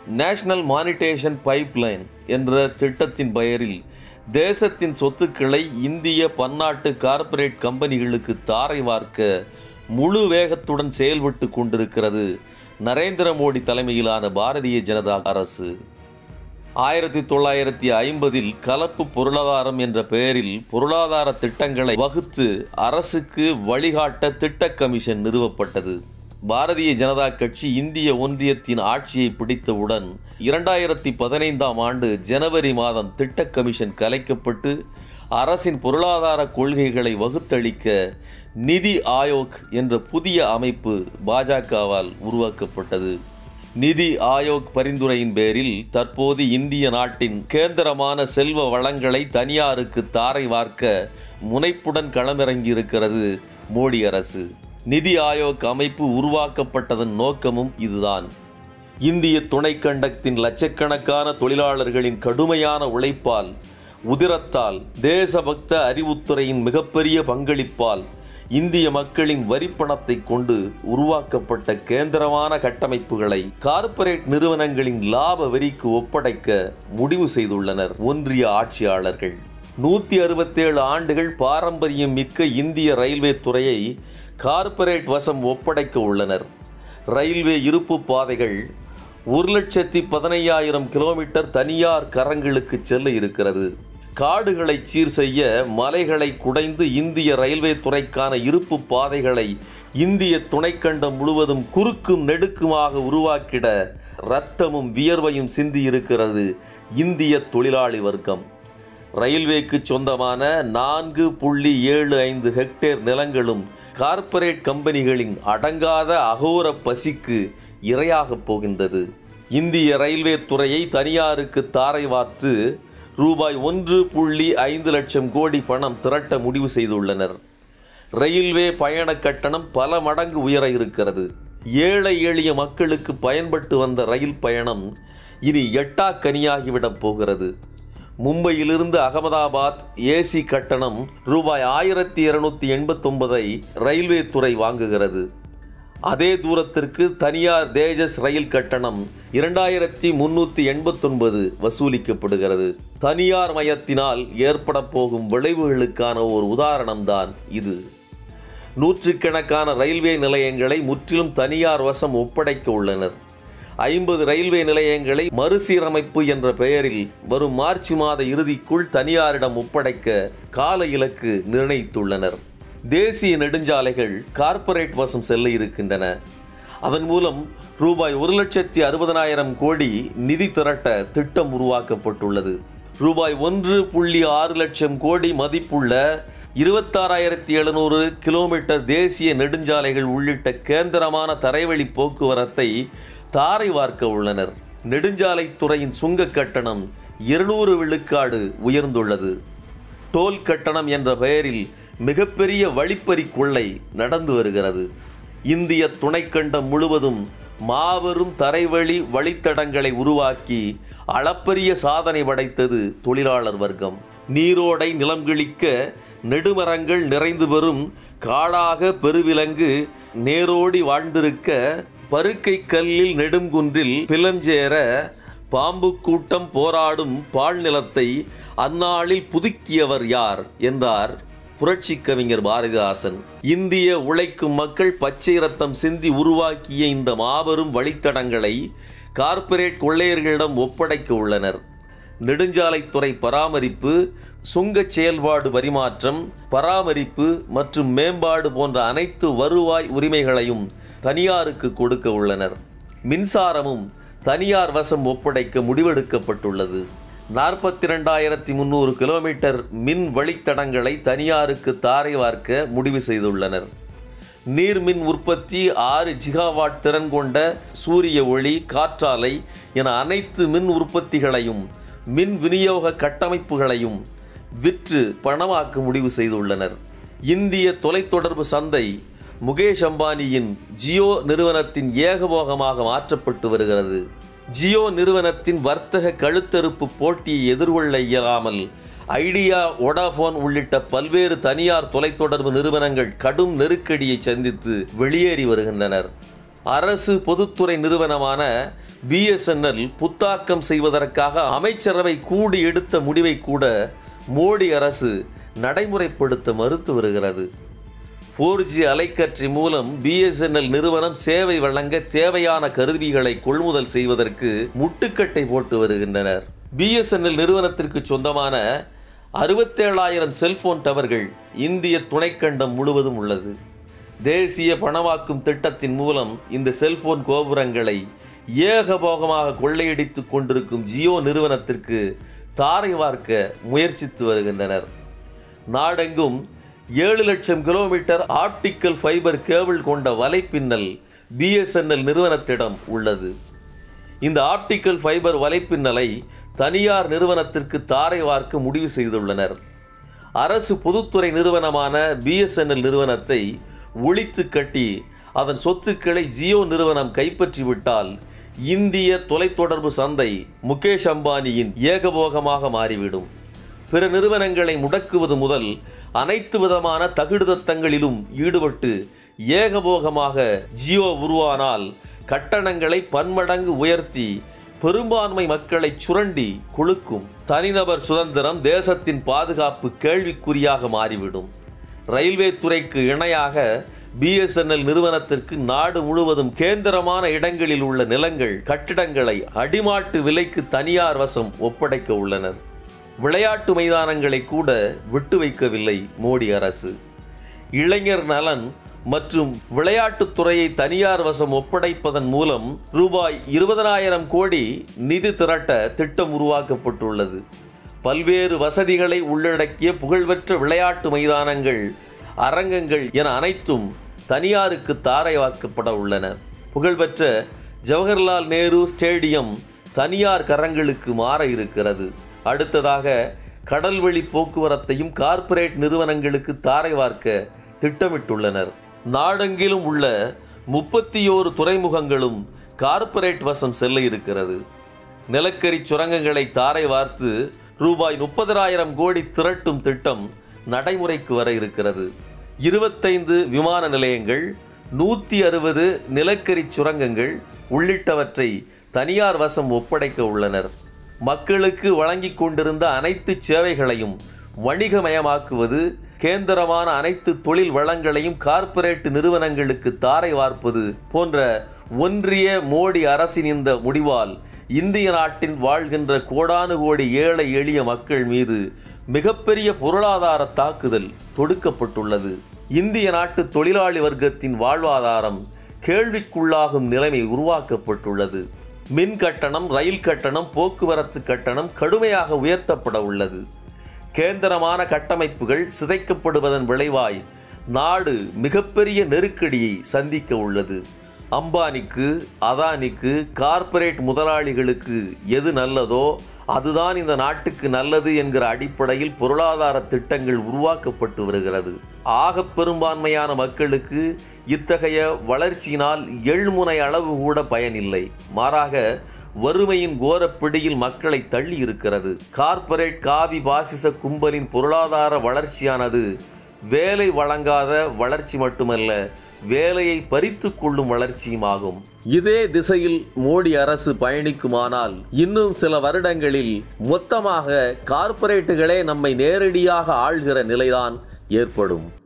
national monetisation pipeline என்ற திட்டத்தின் பெயரில் தேசத்தின் சொத்துக்களை இந்திய பன்னாட்டு கார்ப்பரேட் கம்பெனிகளுக்கு தாரை வார்க்க முழு வேகத்துடன் செயல்பட்டு கொண்டிருக்கிறது நரேந்திர மோடி தலைமையிலான பாரதிய ஜனதா அரசு ஆயிரத்தி தொள்ளாயிரத்தி ஐம்பதில் கலப்பு பொருளாதாரம் என்ற பெயரில் பொருளாதார திட்டங்களை வகுத்து அரசுக்கு வழிகாட்ட திட்ட கமிஷன் நிறுவப்பட்டது பாரதிய ஜனதா கட்சி இந்திய ஒன்றியத்தின் ஆட்சியை பிடித்தவுடன் இரண்டாயிரத்தி பதினைந்தாம் ஆண்டு ஜனவரி மாதம் திட்ட கமிஷன் கலைக்கப்பட்டு அரசின் பொருளாதார கொள்கைகளை வகுத்தளிக்க நிதி ஆயோக் என்ற புதிய அமைப்பு பாஜகவால் உருவாக்கப்பட்டது நிதி ஆயோக் பரிந்துரையின் பேரில் தற்போது இந்திய நாட்டின் கேந்திரமான செல்வ வளங்களை தனியாருக்கு தாரை வார்க்க முனைப்புடன் களமிறங்கியிருக்கிறது மோடி அரசு நிதி ஆயோக் அமைப்பு உருவாக்கப்பட்டதன் நோக்கமும் இதுதான் இந்திய துணைக்கண்டத்தின் லட்சக்கணக்கான தொழிலாளர்களின் கடுமையான உழைப்பால் உதிரத்தால் தேசபக்த அறிவுத்துறையின் மிகப்பெரிய பங்களிப்பால் இந்திய மக்களின் வரிப்பணத்தை கொண்டு உருவாக்கப்பட்ட கேந்திரமான கட்டமைப்புகளை கார்ப்பரேட் நிறுவனங்களின் லாப வரிக்கு ஒப்படைக்க முடிவு செய்துள்ளனர் ஒன்றிய ஆட்சியாளர்கள் நூற்றி அறுபத்தேழு ஆண்டுகள் பாரம்பரியம் மிக்க இந்திய ரயில்வே துறையை கார்ப்பரேட் வசம் ஒப்படைக்க உள்ளனர் ரயில்வே இருப்பு பாதைகள் ஒரு லட்சத்தி பதினையாயிரம் கிலோமீட்டர் தனியார் கரங்களுக்கு செல்ல இருக்கிறது காடுகளை சீர் செய்ய மலைகளை குடைந்து இந்திய ரயில்வே துறைக்கான இருப்பு பாதைகளை இந்திய துணைக்கண்டம் முழுவதும் குறுக்கும் நெடுக்குமாக உருவாக்கிட இரத்தமும் வியர்வையும் சிந்தி இருக்கிறது இந்திய தொழிலாளி வர்க்கம் ரயில்வேக்கு சொந்தமான நான்கு புள்ளி ஏழு ஐந்து ஹெக்டேர் நிலங்களும் கார்ப்பரேட் கம்பெனிகளின் அடங்காத அகோர பசிக்கு இரையாகப் போகின்றது இந்திய ரயில்வே துறையை தனியாருக்கு தாரை வார்த்து ரூபாய் ஒன்று புள்ளி ஐந்து லட்சம் கோடி பணம் திரட்ட முடிவு செய்துள்ளனர் ரயில்வே பயண கட்டணம் பல மடங்கு உயர இருக்கிறது ஏழை எளிய மக்களுக்கு பயன்பட்டு வந்த ரயில் பயணம் இனி எட்டா கனியாகிவிடப் போகிறது மும்பையிலிருந்து அகமதாபாத் ஏசி கட்டணம் ரூபாய் ஆயிரத்தி இருநூத்தி எண்பத்தொன்பதை ரயில்வே துறை வாங்குகிறது அதே தூரத்திற்கு தனியார் தேஜஸ் ரயில் கட்டணம் இரண்டாயிரத்தி முன்னூற்றி எண்பத்தொன்பது வசூலிக்கப்படுகிறது தனியார் மயத்தினால் ஏற்பட போகும் விளைவுகளுக்கான ஒரு உதாரணம்தான் இது நூற்றுக்கணக்கான ரயில்வே நிலையங்களை முற்றிலும் தனியார் வசம் ஒப்படைக்க உள்ளனர் ஐம்பது ரயில்வே நிலையங்களை மறுசீரமைப்பு என்ற பெயரில் வரும் மார்ச் மாத இறுதிக்குள் தனியாரிடம் ஒப்படைக்க கால இலக்கு நிர்ணயித்துள்ளனர் தேசிய நெடுஞ்சாலைகள் கார்ப்பரேட் வசம் செல்ல இருக்கின்றன அதன் மூலம் ரூபாய் ஒரு லட்சத்தி அறுபதனாயிரம் கோடி நிதி திரட்ட திட்டம் உருவாக்கப்பட்டுள்ளது ரூபாய் ஒன்று புள்ளி ஆறு லட்சம் கோடி மதிப்புள்ள இருபத்தாறாயிரத்தி எழுநூறு கிலோமீட்டர் தேசிய நெடுஞ்சாலைகள் உள்ளிட்ட கேந்திரமான தரைவழி போக்குவரத்தை தாரை வார்க்க உள்ளனர் நெடுஞ்சாலைத்துறையின் சுங்க கட்டணம் இருநூறு விழுக்காடு உயர்ந்துள்ளது டோல் கட்டணம் என்ற பெயரில் மிகப்பெரிய வழிப்பறி கொள்ளை நடந்து வருகிறது இந்திய துணைக்கண்டம் முழுவதும் மாபெரும் தரைவழி வழித்தடங்களை உருவாக்கி அளப்பரிய சாதனை படைத்தது தொழிலாளர் வர்க்கம் நீரோடை நிலம்கிழிக்க நெடுமரங்கள் நிறைந்து வரும் காடாக பெருவிலங்கு நேரோடி வாழ்ந்திருக்க பருக்கை கல்லில் நெடுங்குன்றில் பிலஞ்சேர பாம்பு கூட்டம் போராடும் பாழ் நிலத்தை அந்நாளில் புதுக்கியவர் யார் என்றார் புரட்சி கவிஞர் பாரதிதாசன் இந்திய உழைக்கும் மக்கள் பச்சை ரத்தம் சிந்தி உருவாக்கிய இந்த மாபெரும் வழித்தடங்களை கார்ப்பரேட் கொள்ளையர்களிடம் ஒப்படைக்க உள்ளனர் நெடுஞ்சாலைத்துறை பராமரிப்பு சுங்கச் செயல்பாடு பரிமாற்றம் பராமரிப்பு மற்றும் மேம்பாடு போன்ற அனைத்து வருவாய் உரிமைகளையும் தனியாருக்கு கொடுக்க உள்ளனர் மின்சாரமும் தனியார் வசம் ஒப்படைக்க முடிவெடுக்கப்பட்டுள்ளது நாற்பத்தி ரெண்டாயிரத்தி முந்நூறு கிலோமீட்டர் மின் வழித்தடங்களை தனியாருக்கு தாரை வார்க்க முடிவு செய்துள்ளனர் நீர்மின் உற்பத்தி ஆறு ஜிகாவாட் திறன் கொண்ட சூரிய ஒளி காற்றாலை என அனைத்து மின் உற்பத்திகளையும் மின் விநியோக கட்டமைப்புகளையும் விற்று பணமாக்க முடிவு செய்துள்ளனர் இந்திய தொலைத்தொடர்பு சந்தை முகேஷ் அம்பானியின் ஜியோ நிறுவனத்தின் ஏகபோகமாக மாற்றப்பட்டு வருகிறது ஜியோ நிறுவனத்தின் வர்த்தக கழுத்தறுப்பு போட்டியை எதிர்கொள்ள இயலாமல் ஐடியா ஒடாஃபோன் உள்ளிட்ட பல்வேறு தனியார் தொலைத்தொடர்பு நிறுவனங்கள் கடும் நெருக்கடியை சந்தித்து வெளியேறி வருகின்றனர் அரசு பொதுத்துறை நிறுவனமான பிஎஸ்என்எல் புத்தாக்கம் செய்வதற்காக அமைச்சரவை கூடி எடுத்த முடிவை கூட மோடி அரசு நடைமுறைப்படுத்த மறுத்து வருகிறது ஃபோர் ஜி அலைக்கற்றை மூலம் பிஎஸ்என்எல் நிறுவனம் சேவை வழங்க தேவையான கருவிகளை கொள்முதல் செய்வதற்கு முட்டுக்கட்டை போட்டு வருகின்றனர் பிஎஸ்என்எல் நிறுவனத்திற்கு சொந்தமான அறுபத்தேழாயிரம் செல்போன் டவர்கள் இந்திய துணைக்கண்டம் முழுவதும் உள்ளது தேசிய பணமாக்கும் திட்டத்தின் மூலம் இந்த செல்போன் கோபுரங்களை ஏகபோகமாக கொள்ளையடித்துக் கொண்டிருக்கும் ஜியோ நிறுவனத்திற்கு தாரை வார்க்க முயற்சித்து வருகின்றனர் நாடெங்கும் ஏழு லட்சம் கிலோமீட்டர் ஆப்டிக்கல் ஃபைபர் கேபிள் கொண்ட வலைப்பின்னல் பிஎஸ்என்எல் நிறுவனத்திடம் உள்ளது இந்த ஆப்டிக்கல் ஃபைபர் வலைப்பின்னலை தனியார் நிறுவனத்திற்கு தாரை வார்க்க முடிவு செய்துள்ளனர் அரசு பொதுத்துறை நிறுவனமான பிஎஸ்என்எல் நிறுவனத்தை ஒழித்து கட்டி அதன் சொத்துக்களை ஜியோ நிறுவனம் கைப்பற்றிவிட்டால் இந்திய தொலைத்தொடர்பு சந்தை முகேஷ் அம்பானியின் ஏகபோகமாக மாறிவிடும் பிற நிறுவனங்களை முடக்குவது முதல் அனைத்து விதமான தகுடுதத்தங்களிலும் ஈடுபட்டு ஏகபோகமாக ஜியோ உருவானால் கட்டணங்களை பன்மடங்கு உயர்த்தி பெரும்பான்மை மக்களை சுரண்டி குலுக்கும் தனிநபர் சுதந்திரம் தேசத்தின் பாதுகாப்பு கேள்விக்குறியாக மாறிவிடும் ரயில்வே துறைக்கு இணையாக பிஎஸ்என்எல் நிறுவனத்திற்கு நாடு முழுவதும் கேந்திரமான இடங்களில் உள்ள நிலங்கள் கட்டிடங்களை அடிமாட்டு விலைக்கு தனியார் வசம் ஒப்படைக்க உள்ளனர் விளையாட்டு மைதானங்களை கூட விட்டு வைக்கவில்லை மோடி அரசு இளைஞர் நலன் மற்றும் விளையாட்டுத் துறையை தனியார் வசம் ஒப்படைப்பதன் மூலம் ரூபாய் இருபதனாயிரம் கோடி நிதி திரட்ட திட்டம் உருவாக்கப்பட்டுள்ளது பல்வேறு வசதிகளை உள்ளடக்கிய புகழ்பெற்ற விளையாட்டு மைதானங்கள் அரங்கங்கள் என அனைத்தும் தனியாருக்கு தாரைவாக்கப்பட உள்ளன புகழ்பெற்ற ஜவஹர்லால் நேரு ஸ்டேடியம் தனியார் கரங்களுக்கு மாற இருக்கிறது அடுத்ததாக கடல்வழி போக்குவரத்தையும் கார்ப்பரேட் நிறுவனங்களுக்கு தாரை வார்க்க திட்டமிட்டுள்ளனர் நாடெங்கிலும் உள்ள முப்பத்தி ஓரு துறைமுகங்களும் கார்ப்பரேட் வசம் செல்ல இருக்கிறது நிலக்கரி சுரங்கங்களை தாரை வார்த்து ரூபாய் முப்பதாயிரம் கோடி திரட்டும் திட்டம் நடைமுறைக்கு வர இருக்கிறது இருபத்தைந்து விமான நிலையங்கள் நூற்றி அறுபது நிலக்கரி சுரங்கங்கள் உள்ளிட்டவற்றை தனியார் வசம் ஒப்படைக்க உள்ளனர் மக்களுக்கு வழங்கிக் கொண்டிருந்த அனைத்து சேவைகளையும் வணிகமயமாக்குவது கேந்திரமான அனைத்து தொழில் வளங்களையும் கார்ப்பரேட் நிறுவனங்களுக்கு தாரை வார்ப்பது போன்ற ஒன்றிய மோடி அரசின் இந்த முடிவால் இந்திய நாட்டின் வாழ்கின்ற கோடானு கோடி ஏழை எளிய மக்கள் மீது மிகப்பெரிய பொருளாதார தாக்குதல் தொடுக்கப்பட்டுள்ளது இந்திய நாட்டு தொழிலாளி வர்க்கத்தின் வாழ்வாதாரம் கேள்விக்குள்ளாகும் நிலைமை உருவாக்கப்பட்டுள்ளது மின் கட்டணம் ரயில் கட்டணம் போக்குவரத்து கட்டணம் கடுமையாக உயர்த்தப்பட உள்ளது கேந்திரமான கட்டமைப்புகள் சிதைக்கப்படுவதன் விளைவாய் நாடு மிகப்பெரிய நெருக்கடியை சந்திக்க உள்ளது அம்பானிக்கு அதானிக்கு கார்ப்பரேட் முதலாளிகளுக்கு எது நல்லதோ அதுதான் இந்த நாட்டுக்கு நல்லது என்கிற அடிப்படையில் பொருளாதார திட்டங்கள் உருவாக்கப்பட்டு வருகிறது ஆக பெரும்பான்மையான மக்களுக்கு இத்தகைய வளர்ச்சியினால் எள்முனை அளவு கூட பயனில்லை மாறாக வறுமையின் கோரப்பிடியில் மக்களை தள்ளி இருக்கிறது கார்ப்பரேட் காவி பாசிச கும்பலின் பொருளாதார வளர்ச்சியானது வேலை வழங்காத வளர்ச்சி மட்டுமல்ல வேலையை பறித்து கொள்ளும் வளர்ச்சியுமாகும் இதே திசையில் மோடி அரசு பயணிக்குமானால் இன்னும் சில வருடங்களில் மொத்தமாக கார்ப்பரேட்டுகளே நம்மை நேரடியாக ஆள்கிற நிலைதான் ஏற்படும்